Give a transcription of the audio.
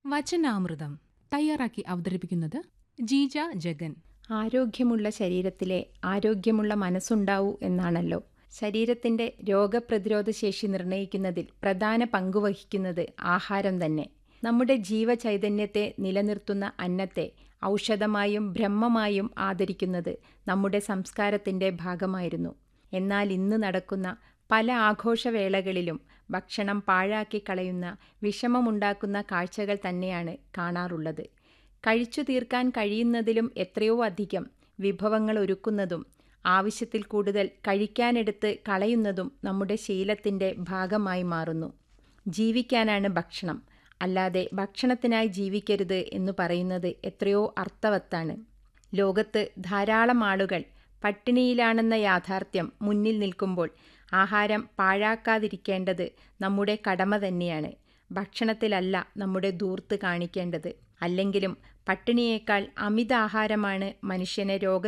വചനാമൃതം തയ്യാറാക്കി അവതരിപ്പിക്കുന്നത് ജീജ ജഗൻ ആരോഗ്യമുള്ള ശരീരത്തിലെ ആരോഗ്യമുള്ള മനസ്സുണ്ടാവൂ എന്നാണല്ലോ ശരീരത്തിന്റെ രോഗപ്രതിരോധ ശേഷി നിർണ്ണയിക്കുന്നതിൽ പ്രധാന പങ്കുവഹിക്കുന്നത് ആഹാരം തന്നെ നമ്മുടെ ജീവചൈതന്യത്തെ നിലനിർത്തുന്ന അന്നത്തെ ഔഷധമായും ബ്രഹ്മമായും ആദരിക്കുന്നത് നമ്മുടെ സംസ്കാരത്തിന്റെ ഭാഗമായിരുന്നു എന്നാൽ ഇന്ന് നടക്കുന്ന പല ആഘോഷവേളകളിലും ഭക്ഷണം പാഴാക്കി കളയുന്ന വിഷമമുണ്ടാക്കുന്ന കാഴ്ചകൾ തന്നെയാണ് കാണാറുള്ളത് കഴിച്ചു തീർക്കാൻ കഴിയുന്നതിലും എത്രയോ അധികം വിഭവങ്ങൾ ഒരുക്കുന്നതും ആവശ്യത്തിൽ കൂടുതൽ കഴിക്കാനെടുത്ത് കളയുന്നതും നമ്മുടെ ശീലത്തിൻ്റെ ഭാഗമായി മാറുന്നു ജീവിക്കാനാണ് ഭക്ഷണം അല്ലാതെ ഭക്ഷണത്തിനായി ജീവിക്കരുത് എന്ന് പറയുന്നത് എത്രയോ അർത്ഥവത്താണ് ലോകത്ത് ധാരാളം ആളുകൾ പട്ടിണിയിലാണെന്ന യാഥാർത്ഥ്യം മുന്നിൽ നിൽക്കുമ്പോൾ ആഹാരം പാഴാക്കാതിരിക്കേണ്ടത് നമ്മുടെ കടമ തന്നെയാണ് ഭക്ഷണത്തിലല്ല നമ്മുടെ ദൂർത്ത് കാണിക്കേണ്ടത് അല്ലെങ്കിലും പട്ടിണിയേക്കാൾ അമിത ആഹാരമാണ് മനുഷ്യനെ രോഗ